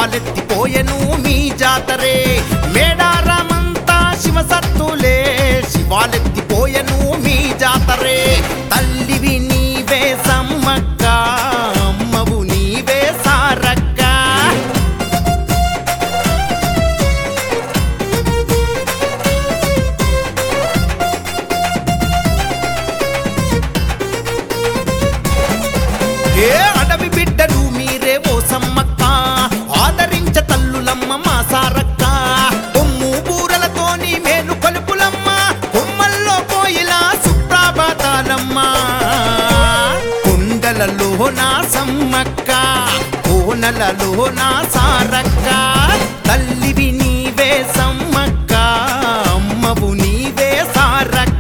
శివాలెత్తిపోయెను మీ జాతరే మేడారమంతా శివసత్తులే శివాలెత్తిపోయెను మీ జాతరే తల్లివి నీవే సమ్మక్క అమ్మవు నీవే సారక్క ఏ అడవి బిడ్డలు మీరే ఓ సమ్మక్క ఆదరించ తల్లులమ్మ మా సారక్క కొమ్ము బూరలతోని మేలు కొలుపులమ్మ కొమ్మల్లో కోయిల సుప్రాభాతాలమ్మ కుండలలో నా సమ్మక్క కోనలలో నా సారక్క తల్లివి నీవే సమ్మక్క అమ్మవు నీవే సారక్క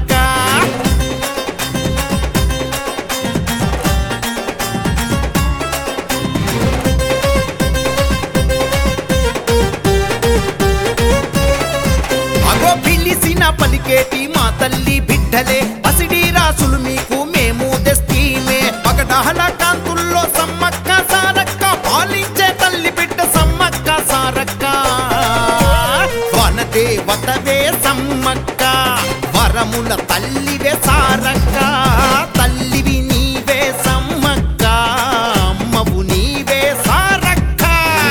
అగో పిలిసిన పలికేటి మా తల్లి బిడ్డలే పసిడి రాసులు మీకు మేము తెస్తీమే పగడహల కాంతుల్లో సమ్మక్క సారక్క పాలించే తల్లి బిడ్డ సమ్మక్క సారక్క వనదేవతవే సమ్మక్క వరముల తల్లివే సారక్క తల్లివి నీవే సమ్మక్క అమ్మవు నీవే సారక్క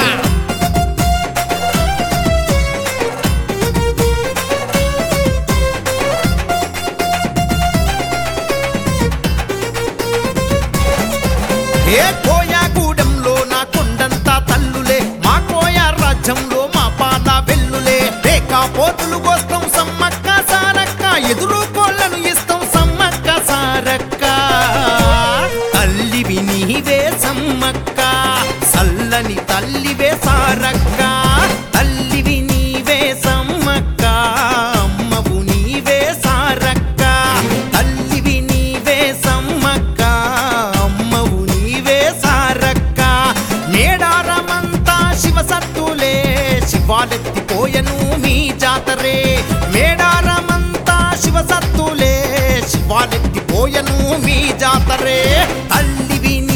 ఏ కోయాగూడెంలో నా కొండంతా తల్లులే మా కోయా రాజ్యంలో మా పాద వెల్లులే రేకా పోతులు కోస్తాం సమ్మక్క సారక్క ఎదురు కోళ్ళను ఇస్తాం సమ్మక్క సారక్క తల్లివి నీవే సమ్మక్క సల్లని తల్లివే సారక్క తల్లివి నీవే సమ్మక్క అమ్మవు నీవే సారక్క తల్లివి నీవే సమ్మక్క అమ్మవు నీవే సారక్క మేడారమంతా శివసత్తులే శివాలెత్తిపోయెను మీ జాతరే మేడారమంతా శివసత్తులే శివాలెత్తిపోయెను మీ జాతరే తల్లివి